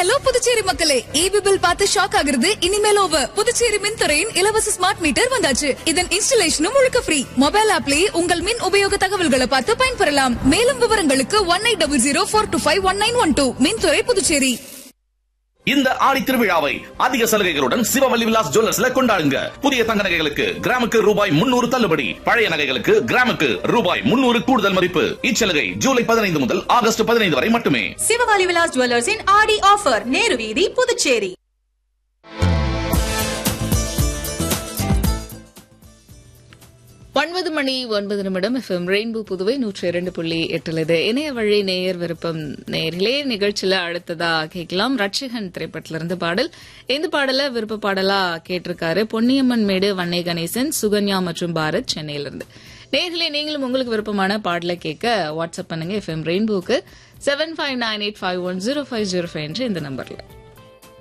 hello Puducherry மக்களே EB bill பார்த்து shock ஆகுறது இனிமேல் ஓவர் புதுச்சேரி மின்துறையின் இலவச ஸ்மார்ட் மீட்டர் வந்தாச்சு இதன் இன்ஸ்டலேஷனும் முழுக்க ஃப்ரீ மொபைல் ஆப்லயே உங்கள் மின் உபயோக தகவல்களை பார்த்து பயன்பெறலாம் மேலும் விவரங்களுக்கு one eight double zero four two five one nine one two மின்துறை புதுச்சேரி இந்த ஆடி திருவிழாவை அதிக சலுகைகளுடன் சிவவல்லி விலாஸ் ஜுவல்லர்ஸ்ல கொண்டாடுங்க புதிய தங்க நகைகளுக்கு கிராமுக்கு ரூபாய் முன்னூறு தள்ளுபடி பழைய நகைகளுக்கு கிராமுக்கு ரூபாய் முன்னூறு கூடுதல் மதிப்பு இச்சலுகை ஜூலை பதினைந்து முதல் ஆகஸ்ட் பதினைந்து வரை மட்டுமே சிவகாலி விலாஸ் ஜுவல்லர்ஸின் ஆடி ஆஃபர் நேரு வீதி புதுச்சேரி ஒன்பது மணி ஒன்பது நிமிடம் எஃப்எம் ரெயின்போ புதுவை நூற்றி இரண்டு புள்ளி எட்டுலது இணைய வழி நேயர் விருப்பம் நேரிலே நிகழ்ச்சியில அடுத்ததா கேட்கலாம் ரட்சகன் திரைப்படத்திலிருந்து பாடல் இந்த பாடல விருப்ப பாடலா கேட்டிருக்காரு பொன்னியம்மன் மேடு வன்னை கணேசன் சுகன்யா மற்றும் பாரத் சென்னையிலிருந்து நேர்களே நீங்களும் உங்களுக்கு விருப்பமான பாடலை கேட்க வாட்ஸ்அப் பண்ணுங்க எஃப்எம் ரெயின்போக்கு seven five nine eight five one zero five zero five என்ற இந்த நம்பர்ல